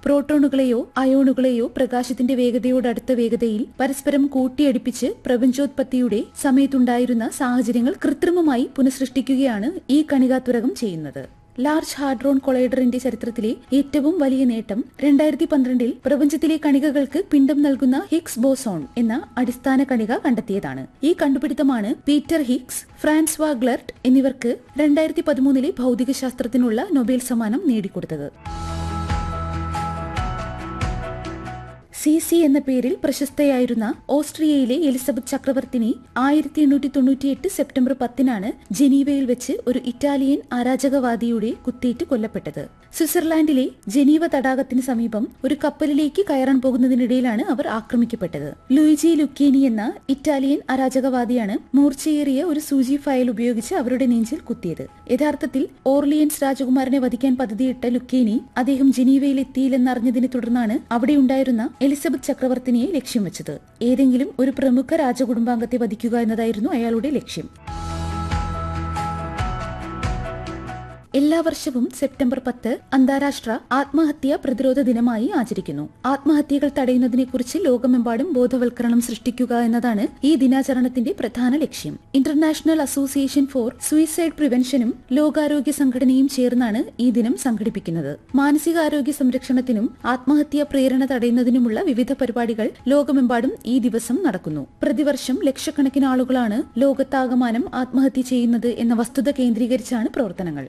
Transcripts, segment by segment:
പ്രോട്ടോണുകളെയോ അയോണുകളെയോ പ്രകാശത്തിന്റെ വേഗതയോടടുത്ത വേഗതയിൽ പരസ്പരം കൂട്ടിയടിപ്പിച്ച് പ്രപഞ്ചോത്പത്തിയുടെ സമയത്തുണ്ടായിരുന്ന സാഹചര്യങ്ങൾ കൃത്രിമമായി പുനഃസൃഷ്ടിക്കുകയാണ് ഈ കണികാത്വരകം ചെയ്യുന്നത് ലാർജ് ഹാഡ്രോൺ കൊളൈഡറിന്റെ ചരിത്രത്തിലെ ഏറ്റവും വലിയ നേട്ടം രണ്ടായിരത്തി പന്ത്രണ്ടിൽ പ്രപഞ്ചത്തിലെ കണികകൾക്ക് പിണ്ഡം നൽകുന്ന ഹിഗ്സ് ബോസോൺ എന്ന അടിസ്ഥാന കണിക കണ്ടെത്തിയതാണ് ഈ കണ്ടുപിടുത്തമാണ് പീറ്റർ ഹിഗ്സ് ഫ്രാൻസ്വാ ഗ്ലർട്ട് എന്നിവർക്ക് രണ്ടായിരത്തി പതിമൂന്നിലെ ഭൗതികശാസ്ത്രത്തിനുള്ള നൊബേൽ സമ്മാനം നേടിക്കൊടുത്തത് സി സി എന്ന പേരിൽ പ്രശസ്തയായിരുന്ന ഓസ്ട്രിയയിലെ എലിസബത്ത് ചക്രവർത്തിനി ആയിരത്തി എണ്ണൂറ്റി തൊണ്ണൂറ്റിയെട്ട് സെപ്റ്റംബർ പത്തിനാണ് ജനീവയിൽ വെച്ച് ഒരു ഇറ്റാലിയൻ അരാജകവാദിയുടെ കുത്തേറ്റ് കൊല്ലപ്പെട്ടത് സ്വിറ്റ്സർലാൻഡിലെ ജനീവ തടാകത്തിന് സമീപം ഒരു കപ്പലിലേക്ക് കയറാൻ പോകുന്നതിനിടയിലാണ് അവർ ആക്രമിക്കപ്പെട്ടത് ലൂയിജി ലുക്കേനി എന്ന ഇറ്റാലിയൻ അരാജകവാദിയാണ് മൂർച്ചയേറിയ ഒരു സൂചി ഫയൽ ഉപയോഗിച്ച് അവരുടെ നെഞ്ചിൽ കുത്തിയത് യഥാർത്ഥത്തിൽ ഓർലിയൻസ് രാജകുമാരനെ വധിക്കാൻ പദ്ധതിയിട്ട ലുക്കേനി അദ്ദേഹം ജനീവയിൽ എത്തിയില്ലെന്നറിഞ്ഞതിനെ തുടർന്നാണ് അവിടെയുണ്ടായിരുന്ന എലിസബത്ത് ചക്രവർത്തിനിയെ ലക്ഷ്യം വെച്ചത് ഏതെങ്കിലും ഒരു പ്രമുഖ രാജകുടുംബാംഗത്തെ വധിക്കുക എന്നതായിരുന്നു അയാളുടെ ലക്ഷ്യം എല്ലാ വർഷവും സെപ്റ്റംബർ പത്ത് അന്താരാഷ്ട്ര ആത്മഹത്യാ പ്രതിരോധ ദിനമായി ആചരിക്കുന്നു ആത്മഹത്യകൾ തടയുന്നതിനെക്കുറിച്ച് ലോകമെമ്പാടും ബോധവൽക്കരണം സൃഷ്ടിക്കുക എന്നതാണ് ഈ ദിനാചരണത്തിന്റെ പ്രധാന ലക്ഷ്യം ഇന്റർനാഷണൽ അസോസിയേഷൻ ഫോർ സൂയിസൈഡ് പ്രിവെൻഷനും ലോകാരോഗ്യ സംഘടനയും ചേർന്നാണ് ഈ ദിനം സംഘടിപ്പിക്കുന്നത് മാനസികാരോഗ്യ സംരക്ഷണത്തിനും ആത്മഹത്യാ പ്രേരണ തടയുന്നതിനുമുള്ള വിവിധ പരിപാടികൾ ലോകമെമ്പാടും ഈ ദിവസം നടക്കുന്നു പ്രതിവർഷം ലക്ഷക്കണക്കിന് ആളുകളാണ് ലോകത്താകമാനം ആത്മഹത്യ ചെയ്യുന്നത് എന്ന വസ്തുത കേന്ദ്രീകരിച്ചാണ് പ്രവർത്തനങ്ങൾ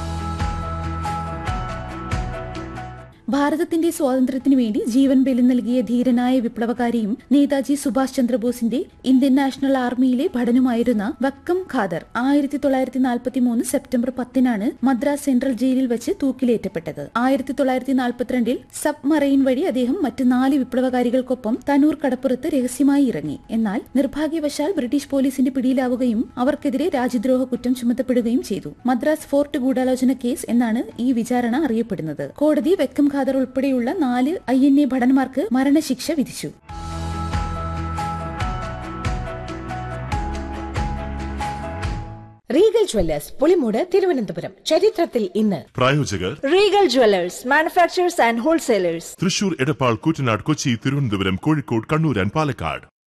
ഭാരതത്തിന്റെ സ്വാതന്ത്ര്യത്തിനു വേണ്ടി ജീവൻ ബലി നൽകിയ ധീരനായ വിപ്ലവകാരിയും നേതാജി സുഭാഷ് ചന്ദ്രബോസിന്റെ ഇന്ത്യൻ നാഷണൽ ആർമിയിലെ ഭടനുമായിരുന്ന വക്കം ഖാദർ ആയിരത്തി തൊള്ളായിരത്തി നാൽപ്പത്തി മൂന്ന് സെപ്റ്റംബർ പത്തിനാണ് മദ്രാസ് സെൻട്രൽ ജയിലിൽ വെച്ച് തൂക്കിലേറ്റപ്പെട്ടത് ആയിരത്തി തൊള്ളായിരത്തി നാൽപ്പത്തിരണ്ടിൽ സബ് മറൈൻ വഴി അദ്ദേഹം മറ്റ് നാല് വിപ്ലവകാരികൾക്കൊപ്പം തനൂർ കടപ്പുറത്ത് രഹസ്യമായി ഇറങ്ങി എന്നാൽ നിർഭാഗ്യവശാൽ ബ്രിട്ടീഷ് പോലീസിന്റെ പിടിയിലാവുകയും അവർക്കെതിരെ രാജ്യദ്രോഹ കുറ്റം ചുമത്തപ്പെടുകയും ചെയ്തു മദ്രാസ് ഫോർട്ട് ഗൂഢാലോചന കേസ് എന്നാണ് ഈ വിചാരണ അറിയപ്പെടുന്നത് കോടതി വെക്കം ഖാദർ ഉൾപ്പെടെയുള്ള നാല് ഐ എൻ എ ഭടന്മാർക്ക് മരണശിക്ഷ വിധിച്ചു റീഗൽ ജ്വല്ലേഴ്സ് പുളിമൂട് തിരുവനന്തപുരം ചരിത്രത്തിൽ ഇന്ന് പ്രായോജകർ Regal Jewelers, manufacturers and wholesalers. Thrissur Edappal Koottanad Kochi Thiruvananthapuram Kozhikode Kannur and Palakkad